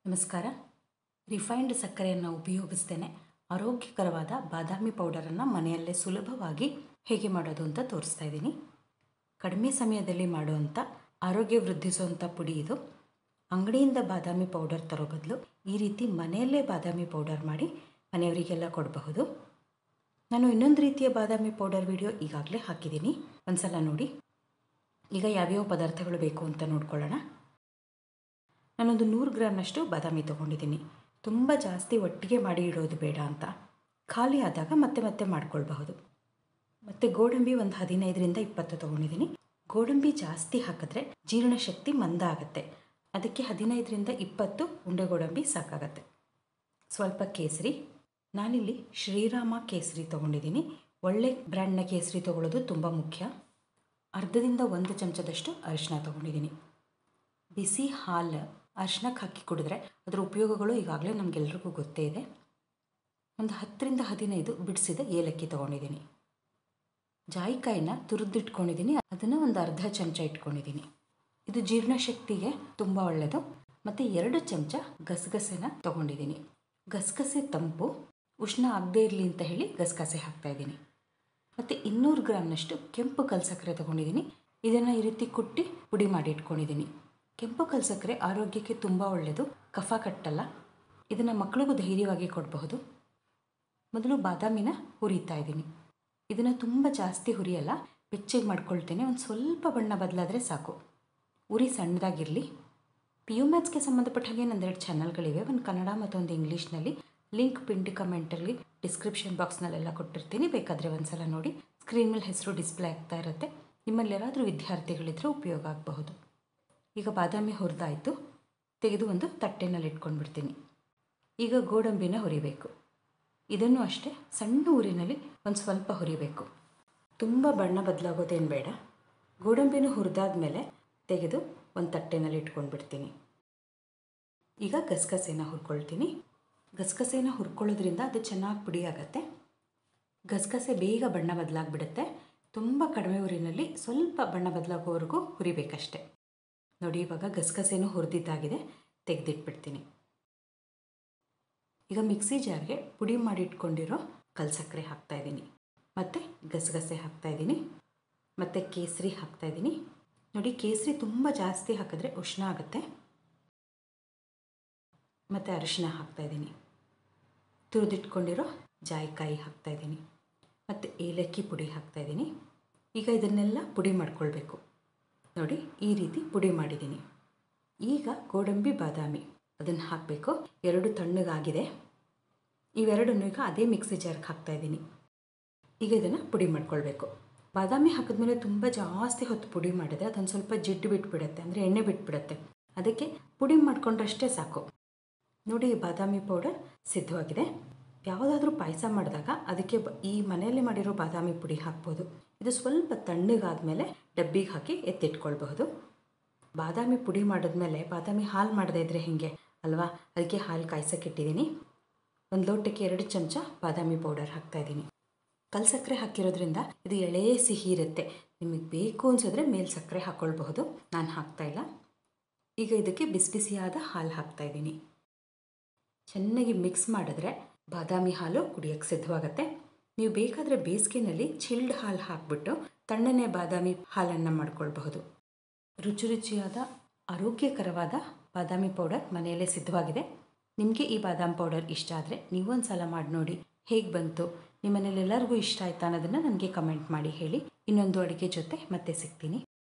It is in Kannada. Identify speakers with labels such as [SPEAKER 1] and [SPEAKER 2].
[SPEAKER 1] ನಮಸ್ಕಾರ ರಿಫೈನ್ಡ್ ಸಕ್ಕರೆಯನ್ನು ಉಪಯೋಗಿಸ್ತೇನೆ ಆರೋಗ್ಯಕರವಾದ ಬಾದಾಮಿ ಪೌಡರನ್ನು ಮನೆಯಲ್ಲೇ ಸುಲಭವಾಗಿ ಹೇಗೆ ಮಾಡೋದು ಅಂತ ತೋರಿಸ್ತಾ ಇದ್ದೀನಿ ಕಡಿಮೆ ಸಮಯದಲ್ಲಿ ಮಾಡುವಂಥ ಆರೋಗ್ಯ ವೃದ್ಧಿಸುವಂಥ ಪುಡಿ ಇದು ಅಂಗಡಿಯಿಂದ ಬಾದಾಮಿ ಪೌಡರ್ ತರೋ ಬದಲು ಈ ರೀತಿ ಮನೆಯಲ್ಲೇ ಬಾದಾಮಿ ಪೌಡರ್ ಮಾಡಿ ಮನೆಯವರಿಗೆಲ್ಲ ಕೊಡಬಹುದು ನಾನು ಇನ್ನೊಂದು ರೀತಿಯ ಬಾದಾಮಿ ಪೌಡರ್ ವಿಡಿಯೋ ಈಗಾಗಲೇ ಹಾಕಿದ್ದೀನಿ ಒಂದ್ಸಲ ನೋಡಿ ಈಗ ಯಾವ್ಯಾವ ಪದಾರ್ಥಗಳು ಬೇಕು ಅಂತ ನೋಡ್ಕೊಳ್ಳೋಣ ನಾನೊಂದು ನೂರು ಗ್ರಾಮ್ನಷ್ಟು ಬಾದಾಮಿ ತೊಗೊಂಡಿದ್ದೀನಿ ತುಂಬ ಜಾಸ್ತಿ ಒಟ್ಟಿಗೆ ಮಾಡಿ ಇಡೋದು ಬೇಡ ಅಂತ ಖಾಲಿ ಆದಾಗ ಮತ್ತೆ ಮತ್ತೆ ಮಾಡ್ಕೊಳ್ಬಹುದು ಮತ್ತು ಗೋಡಂಬಿ ಒಂದು ಹದಿನೈದರಿಂದ ಇಪ್ಪತ್ತು ತೊಗೊಂಡಿದ್ದೀನಿ ಗೋಡಂಬಿ ಜಾಸ್ತಿ ಹಾಕಿದ್ರೆ ಜೀರ್ಣಶಕ್ತಿ ಮಂದ ಆಗುತ್ತೆ ಅದಕ್ಕೆ ಹದಿನೈದರಿಂದ ಇಪ್ಪತ್ತು ಉಂಡೆ ಗೋಡಂಬಿ ಸಾಕಾಗತ್ತೆ ಸ್ವಲ್ಪ ಕೇಸರಿ ನಾನಿಲ್ಲಿ ಶ್ರೀರಾಮ ಕೇಸರಿ ತೊಗೊಂಡಿದ್ದೀನಿ ಒಳ್ಳೆ ಬ್ರ್ಯಾಂಡ್ನ ಕೇಸರಿ ತೊಗೊಳ್ಳೋದು ತುಂಬ ಮುಖ್ಯ ಅರ್ಧದಿಂದ ಒಂದು ಚಮಚದಷ್ಟು ಅರಿಶಿನ ತೊಗೊಂಡಿದ್ದೀನಿ ಬಿಸಿ ಹಾಲು ಅರಿಶಿನಕ್ಕೆ ಹಾಕಿ ಕುಡಿದ್ರೆ ಅದರ ಉಪಯೋಗಗಳು ಈಗಾಗಲೇ ನಮಗೆಲ್ರಿಗೂ ಗೊತ್ತೇ ಇದೆ ಒಂದು ಹತ್ತರಿಂದ ಹದಿನೈದು ಬಿಡಿಸಿದ ಏಲಕ್ಕಿ ತೊಗೊಂಡಿದ್ದೀನಿ ಜಾಯಿಕಾಯಿನ ತುರಿದಿಟ್ಕೊಂಡಿದ್ದೀನಿ ಅದನ್ನು ಒಂದು ಅರ್ಧ ಚಮಚ ಇಟ್ಕೊಂಡಿದ್ದೀನಿ ಇದು ಜೀರ್ಣಶಕ್ತಿಗೆ ತುಂಬ ಒಳ್ಳೆಯದು ಮತ್ತು ಎರಡು ಚಮಚ ಗಸಗಸೆನ ತೊಗೊಂಡಿದ್ದೀನಿ ಗಸಗಸೆ ತಂಪು ಉಷ್ಣ ಆಗದೇ ಇರಲಿ ಅಂತ ಹೇಳಿ ಗಸಗಸೆ ಹಾಕ್ತಾಯಿದ್ದೀನಿ ಮತ್ತು ಇನ್ನೂರು ಗ್ರಾಮ್ನಷ್ಟು ಕೆಂಪು ಕಲ್ಸಕ್ಕರೆ ತೊಗೊಂಡಿದ್ದೀನಿ ಇದನ್ನು ಈ ರೀತಿ ಕುಟ್ಟಿ ಪುಡಿ ಮಾಡಿ ಇಟ್ಕೊಂಡಿದ್ದೀನಿ ಕೆಂಪು ಕಲ್ಸಕ್ಕರೆ ಆರೋಗ್ಯಕ್ಕೆ ತುಂಬ ಒಳ್ಳೆಯದು ಕಫ ಕಟ್ಟಲ್ಲ ಇದನ್ನು ಮಕ್ಕಳಿಗೂ ಧೈರ್ಯವಾಗಿ ಕೊಡಬಹುದು ಮೊದಲು ಬಾದಾಮಿನ ಹುರಿತಾ ಇದ್ದೀನಿ ಇದನ್ನು ತುಂಬ ಜಾಸ್ತಿ ಹುರಿಯಲ್ಲ ಬೆಚ್ಚಗೆ ಮಾಡ್ಕೊಳ್ತೇನೆ ಒಂದು ಸ್ವಲ್ಪ ಬಣ್ಣ ಬದಲಾದರೆ ಸಾಕು ಉರಿ ಸಣ್ಣದಾಗಿರಲಿ ಪಿ ಯು ಮ್ಯಾಥ್ಸ್ಗೆ ಸಂಬಂಧಪಟ್ಟ ಹಾಗೆ ನಂದೆರಡು ಚಾನಲ್ಗಳಿವೆ ಒಂದು ಕನ್ನಡ ಮತ್ತೊಂದು ಇಂಗ್ಲೀಷ್ನಲ್ಲಿ ಲಿಂಕ್ ಪಿಂಡಿ ಕಮೆಂಟಲ್ಲಿ ಡಿಸ್ಕ್ರಿಪ್ಷನ್ ಬಾಕ್ಸ್ನಲ್ಲೆಲ್ಲ ಕೊಟ್ಟಿರ್ತೀನಿ ಬೇಕಾದರೆ ಒಂದ್ಸಲ ನೋಡಿ ಸ್ಕ್ರೀನ್ ಮೇಲೆ ಹೆಸರು ಡಿಸ್ಪ್ಲೇ ಆಗ್ತಾ ಇರುತ್ತೆ ನಿಮ್ಮಲ್ಲಿ ಯಾರಾದರೂ ವಿದ್ಯಾರ್ಥಿಗಳಿದ್ರೆ ಉಪಯೋಗ ಆಗಬಹುದು ಈಗ ಬಾದಾಮಿ ಹುರಿದಾಯಿತು ತೆಗೆದು ಒಂದು ತಟ್ಟೆನಲ್ಲಿ ಇಟ್ಕೊಂಡ್ಬಿಡ್ತೀನಿ ಈಗ ಗೋಡಂಬಿನ ಹುರಿಬೇಕು ಇದನ್ನು ಅಷ್ಟೇ ಸಣ್ಣ ಊರಿನಲ್ಲಿ ಒಂದು ಸ್ವಲ್ಪ ಹುರಿಬೇಕು ತುಂಬ ಬಣ್ಣ ಬದಲಾಗೋದೇನು ಬೇಡ ಗೋಡಂಬಿನ ಹುರಿದಾದ ಮೇಲೆ ತೆಗೆದು ಒಂದು ತಟ್ಟೆನಲ್ಲಿ ಇಟ್ಕೊಂಡ್ಬಿಡ್ತೀನಿ ಈಗ ಗಸಗಸೆನ ಹುರ್ಕೊಳ್ತೀನಿ ಗಸಗಸೆನ ಹುರ್ಕೊಳ್ಳೋದ್ರಿಂದ ಅದು ಚೆನ್ನಾಗಿ ಪುಡಿ ಆಗುತ್ತೆ ಗಸಗಸೆ ಬೇಗ ಬಣ್ಣ ಬದಲಾಗ್ಬಿಡುತ್ತೆ ತುಂಬ ಕಡಿಮೆ ಊರಿನಲ್ಲಿ ಸ್ವಲ್ಪ ಬಣ್ಣ ಬದಲಾಗೋವರೆಗೂ ಹುರಿಬೇಕಷ್ಟೆ ನೋಡಿ ಇವಾಗ ಗಸಗಸೆನೂ ಹುರಿದಿದ್ದಾಗಿದೆ ತೆಗೆದಿಟ್ಬಿಡ್ತೀನಿ ಈಗ ಮಿಕ್ಸಿ ಜಾರ್ಗೆ ಪುಡಿ ಮಾಡಿ ಇಟ್ಕೊಂಡಿರೋ ಕಲ್ಸಕ್ಕರೆ ಹಾಕ್ತಾಯಿದ್ದೀನಿ ಮತ್ತು ಗಸಗಸೆ ಹಾಕ್ತಾಯಿದ್ದೀನಿ ಮತ್ತು ಕೇಸರಿ ಹಾಕ್ತಾಯಿದ್ದೀನಿ ನೋಡಿ ಕೇಸರಿ ತುಂಬ ಜಾಸ್ತಿ ಹಾಕಿದ್ರೆ ಉಷ್ಣ ಆಗುತ್ತೆ ಮತ್ತು ಅರಿಶಿನ ಹಾಕ್ತಾಯಿದ್ದೀನಿ ತುರಿದಿಟ್ಕೊಂಡಿರೋ ಜಾಯಿಕಾಯಿ ಹಾಕ್ತಾಯಿದ್ದೀನಿ ಮತ್ತು ಏಲಕ್ಕಿ ಪುಡಿ ಹಾಕ್ತಾಯಿದ್ದೀನಿ ಈಗ ಇದನ್ನೆಲ್ಲ ಪುಡಿ ಮಾಡ್ಕೊಳ್ಬೇಕು ನೋಡಿ ಈ ರೀತಿ ಪುಡಿ ಮಾಡಿದ್ದೀನಿ ಈಗ ಗೋಡಂಬಿ ಬಾದಾಮಿ ಅದನ್ನು ಹಾಕಬೇಕು ಎರಡು ತಣ್ಣಗಾಗಿದೆ ಇವೆರಡನ್ನು ಈಗ ಅದೇ ಮಿಕ್ಸಿ ಜಾರ್ಗೆ ಹಾಕ್ತಾಯಿದ್ದೀನಿ ಈಗ ಇದನ್ನು ಪುಡಿ ಮಾಡ್ಕೊಳ್ಬೇಕು ಬಾದಾಮಿ ಹಾಕಿದ್ಮೇಲೆ ತುಂಬ ಜಾಸ್ತಿ ಹೊತ್ತು ಪುಡಿ ಮಾಡಿದ್ರೆ ಅದೊಂದು ಸ್ವಲ್ಪ ಜಿಡ್ಡು ಬಿಟ್ಬಿಡುತ್ತೆ ಅಂದರೆ ಎಣ್ಣೆ ಬಿಟ್ಬಿಡುತ್ತೆ ಅದಕ್ಕೆ ಪುಡಿ ಮಾಡಿಕೊಂಡ್ರಷ್ಟೇ ಸಾಕು ನೋಡಿ ಈ ಬಾದಾಮಿ ಪೌಡರ್ ಸಿದ್ಧವಾಗಿದೆ ಯಾವುದಾದ್ರೂ ಪಾಯಸ ಮಾಡಿದಾಗ ಅದಕ್ಕೆ ಬ ಈ ಮನೆಯಲ್ಲಿ ಮಾಡಿರೋ ಬಾದಾಮಿ ಪುಡಿ ಹಾಕ್ಬೋದು ಇದು ಸ್ವಲ್ಪ ತಣ್ಣಗಾದ್ಮೇಲೆ ಡಬ್ಬಿಗೆ ಹಾಕಿ ಎತ್ತಿಟ್ಕೊಳ್ಬಹುದು ಬಾದಾಮಿ ಪುಡಿ ಮಾಡಿದ್ಮೇಲೆ ಬಾದಾಮಿ ಹಾಲು ಮಾಡದೇ ಇದ್ದರೆ ಹೇಗೆ ಅಲ್ವಾ ಅದಕ್ಕೆ ಹಾಲು ಕಾಯ್ಸೋಕ್ಕಿಟ್ಟಿದ್ದೀನಿ ಒಂದು ಲೋಟಕ್ಕೆ ಎರಡು ಚಮಚ ಬಾದಾಮಿ ಪೌಡರ್ ಹಾಕ್ತಾಯಿದ್ದೀನಿ ಕಲ್ ಸಕ್ಕರೆ ಹಾಕಿರೋದ್ರಿಂದ ಇದು ಎಳೆ ಸಿಹಿ ಇರುತ್ತೆ ನಿಮಗೆ ಬೇಕು ಅನ್ಸಿದ್ರೆ ಮೇಲೆ ಸಕ್ಕರೆ ಹಾಕ್ಕೊಳ್ಬಹುದು ನಾನು ಹಾಕ್ತಾಯಿಲ್ಲ ಈಗ ಇದಕ್ಕೆ ಬಿಸಿ ಬಿಸಿಯಾದ ಹಾಲು ಹಾಕ್ತಾಯಿದ್ದೀನಿ ಚೆನ್ನಾಗಿ ಮಿಕ್ಸ್ ಮಾಡಿದ್ರೆ ಬಾದಾಮಿ ಹಾಲು ಕುಡಿಯೋಕ್ಕೆ ಸಿದ್ಧವಾಗುತ್ತೆ ನೀವು ಬೇಕಾದರೆ ಬೇಸಿಗೆನಲ್ಲಿ ಚಿಲ್ಡ್ ಹಾಲು ಹಾಕ್ಬಿಟ್ಟು ತಣ್ಣನೆ ಬಾದಾಮಿ ಹಾಲನ್ನು ಮಾಡ್ಕೊಳ್ಬಹುದು ರುಚಿ ರುಚಿಯಾದ ಆರೋಗ್ಯಕರವಾದ ಬಾದಾಮಿ ಪೌಡರ್ ಮನೆಯಲ್ಲೇ ಸಿದ್ಧವಾಗಿದೆ ನಿಮಗೆ ಈ ಬಾದಾಮ್ ಪೌಡರ್ ಇಷ್ಟ ಆದರೆ ನೀವೊಂದು ಸಲ ಮಾಡಿ ನೋಡಿ ಹೇಗೆ ಬಂತು ನಿಮ್ಮ ಮನೇಲಿ ಎಲ್ಲರಿಗೂ ಇಷ್ಟ ಆಯ್ತಾ ಅನ್ನೋದನ್ನು ನನಗೆ ಕಮೆಂಟ್ ಮಾಡಿ ಹೇಳಿ ಇನ್ನೊಂದು ಅಡುಗೆ ಜೊತೆ ಮತ್ತೆ ಸಿಗ್ತೀನಿ